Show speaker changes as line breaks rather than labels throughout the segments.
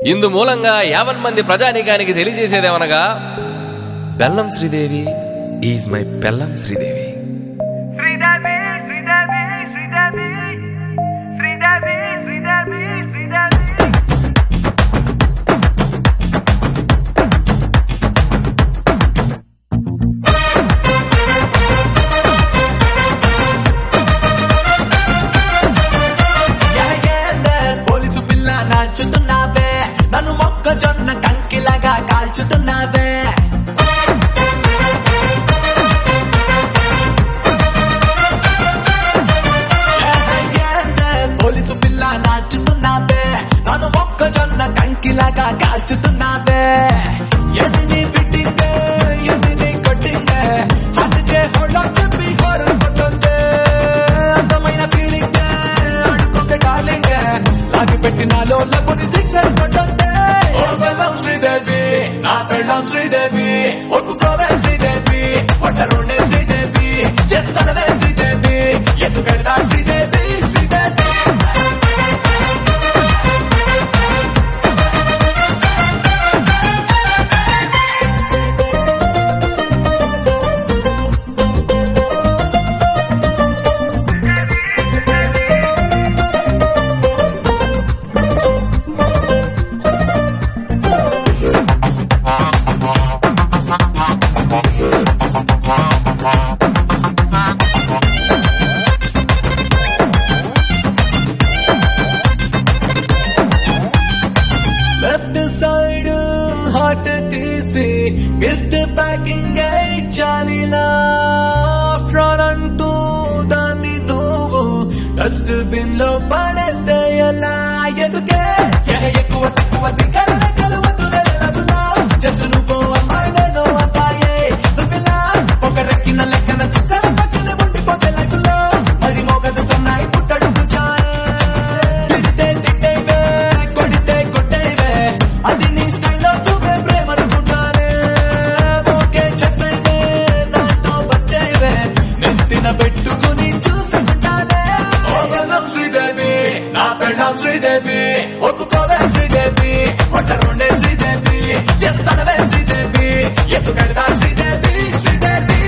ఇందు మూలంగా యావన్ మంది ప్రజానీకానికి తెలియజేసేదేమనగా బెల్లం శ్రీదేవి ఈజ్ మై బెల్లం శ్రీదేవి
శ్రీదేవి శ్రీదేవి శ్రీదేవి శ్రీదేవి శ్రీదేవి శ్రీదేవి
ఎలగేందే పోలీసు పిల్ల నాచుతున్నావే నన్ను మొక్కజొన్న కంకిలాగా కాల్చుతున్నావే ఎలగేందే పోలీసు పిల్ల నాచుతున్నావే నన్ను మొక్కజొన్న కంకిలాగా కాల్చుతున్నావే ఎదిని ఫిట్టింగ్ ఎదిని కొట్టింగ్ అందుకే హోళ్ళో చెప్పి హోరు కొట్టుందే అందమైన ఫీలింగ్ అడుగుంటే డార్లింగ్ లాగి పెట్టినాలో లబ్బుని సిక్సర్ కొట్టుందే ఓ బెల్లం శ్రీదేవి నా పెళ్ళం శ్రీదేవి ఒప్పుకోవే శ్రీదేవి ఒట్టరుండే శ్రీదేవి చేస్తానవే శ్రీదేవి ఎందుకెళ్తా Sridevi Sridevi left side heart తీసి గిఫ్ట్ ప్యాకింగ్ ఇచ్చానిలా ఫ్రాడ్ అంటూ దాన్ని నువ్వు డస్ట్ బిన్ లో పడేస్తే ఎలా ఎదుకే ఎగ ఎక్కువ తక్కువ దిగల కలవదు జస్ట్ నువ్వు అమ్మాయి నేను అబ్బాయే నువ్విలా ఒక రెక్కిన లెక్కన చుక్కల పక్కన ఉండిపోతే లైఫ్ లో మరి మోగదు సన్నాయి పుట్టడు చాయే తిడితే తిట్టేవే కొడితే కొట్టేవే అది నీ స్టైల్లో చూపే ప్రేమ అనుకుంటానే ఓకే చెప్పేవే నాతో వచ్చేవే నెత్తిన పెట్టుకుని చూసుకుంటానే ఓ బెల్లం శ్రీదేవి నా పెళ్ళం శ్రీదేవి ఒప్పుకోవే శ్రీదేవి ఒట్టరుండే శ్రీదేవి చేస్తానవే శ్రీదేవి ఎందుకెళ్తా శ్రీదేవి శ్రీదేవి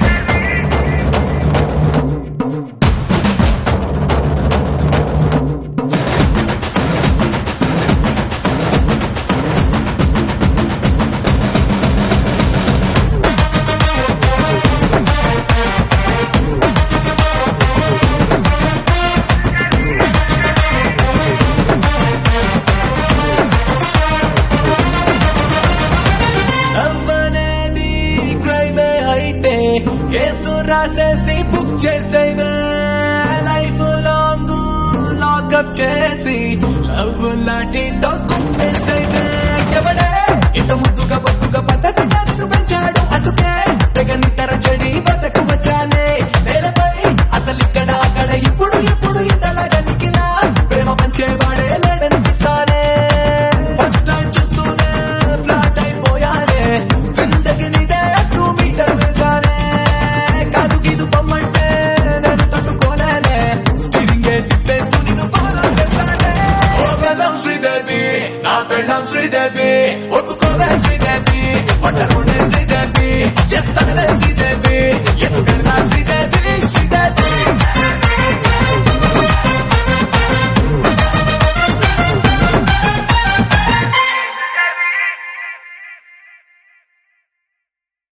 నవ్వనేది క్రైమే అయితే కేసు రాసేసి బుక్ చేసేవే లైఫ్ లాంగ్ లాకప్ చేసి లవ్ లాంటితో కుప్పేసేవే ఎవడే ఇంత ముద్దుగా బతుగా పద్ధతి నన్ను పెంచాడు అందుకే తెగ నిద్ర చెడి బతకు వచ్చానే నేలపై అసలు ఇక్కడ అక్కడ ఇప్పుడు ఇప్పుడు ఇంతలాగా నిఖిలా ప్రేమ పంచేవాడే లేడనిపిస్తానే ఫస్ట్ టైం చూస్తూనే ఫ్లాట్ అయిపోయానే జిందగి నీదే టూ మీటర్ వేసానే కాదు గీదు పొమ్మంటే నేను తట్టుకోలేనే స్టీరింగ్ ఏ తిప్పేస్తూ నిన్ను ఫాలో చేస్తానే ఓ బెల్లం శ్రీదేవి నా పెళ్ళం శ్రీదేవి ఒప్పుకోవే శ్రీదేవి ఒట్టరుండే శ్రీదేవి చేస్తానవే శ్రీదేవి ఎందుకెళ్తా శ్రీదేవి